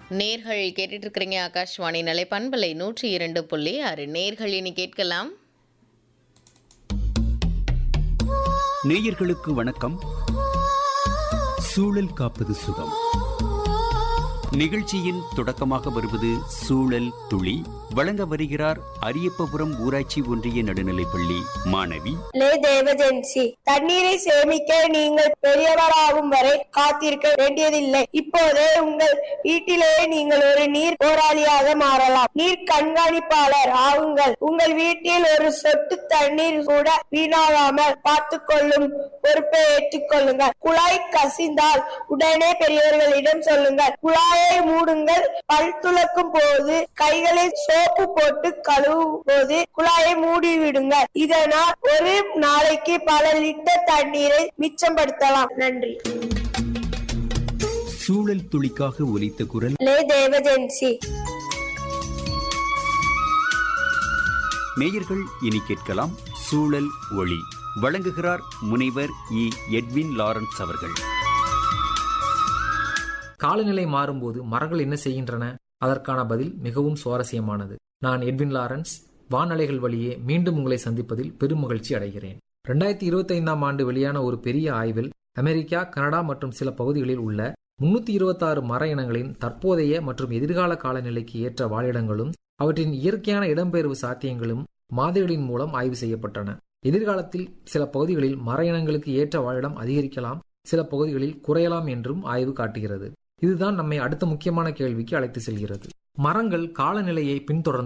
நேர்கள் கேட்டுட்டு இருக்கிறீங்க ஆகாஷ்வாணி நிலை பண்பலை நூற்றி இரண்டு புள்ளி ஆறு நேர்கள் இனி கேட்கலாம் நேயர்களுக்கு வணக்கம் சூழல் காப்பது சுகம் நிகழ்ச்சியின் தொடக்கமாக வருவது சூழல் துளி வழங்க வருகிறார் அரியப்பபுரம் ஊராட்சி ஒன்றிய நடுநிலைப்பள்ளி மாணவி லே தேவஜென்சி தண்ணீரை சேமிக்க நீங்கள் பெரியவராகும் வரை காத்திருக்க வேண்டியதில்லை இப்போதே உங்கள் வீட்டிலேயே நீங்கள் ஒரு நீர் போராளியாக மாறலாம் நீர் கண்காணிப்பாளர் ஆகுங்கள் உங்கள் வீட்டில் ஒரு சொட்டு தண்ணீர் கூட வீணாகாமல் பார்த்துக் கொள்ளும் பொறுப்பை ஏற்றுக்கொள்ளுங்கள் குழாய் கசிந்தால் உடனே பெரியவர்களிடம் சொல்லுங்கள் குழாயை மூடுங்கள் பல் துலக்கும் போது கைகளை சோப்பு போட்டு கழுவும் போது குழாயை மூடி விடுங்கள் இதனால் ஒரு நாளைக்கு பல லிட்டர் தண்ணீரை மிச்சப்படுத்தலாம் நன்றி சூழல் துளிக்காக ஒலித்த குரல் லே தேவஜென்சி நேயர்கள் இனி கேட்கலாம் சூழல் ஒளி வழங்குகிறார் முனைவர் இ எட்வின் லாரன்ஸ் அவர்கள் காலநிலை மாறும்போது மரங்கள் என்ன செய்கின்றன அதற்கான பதில் மிகவும் சுவாரஸ்யமானது நான் எட்வின் லாரன்ஸ் வானலைகள் வழியே மீண்டும் உங்களை சந்திப்பதில் பெரும் மகிழ்ச்சி அடைகிறேன் ரெண்டாயிரத்தி இருபத்தி ஐந்தாம் ஆண்டு வெளியான ஒரு பெரிய ஆய்வில் அமெரிக்கா கனடா மற்றும் சில பகுதிகளில் உள்ள முன்னூத்தி இருபத்தாறு மர இனங்களின் தற்போதைய மற்றும் எதிர்கால காலநிலைக்கு ஏற்ற வாழிடங்களும் அவற்றின் இயற்கையான இடம்பெயர்வு சாத்தியங்களும் மாதிரிகளின் மூலம் ஆய்வு செய்யப்பட்டன எதிர்காலத்தில் சில பகுதிகளில் மர இனங்களுக்கு ஏற்ற வாழிடம் அதிகரிக்கலாம் சில பகுதிகளில் குறையலாம் என்றும் ஆய்வு காட்டுகிறது இதுதான் நம்மை அடுத்த முக்கியமான கேள்விக்கு அழைத்து செல்கிறது மரங்கள் காலநிலையை பின்தொடர்ந்து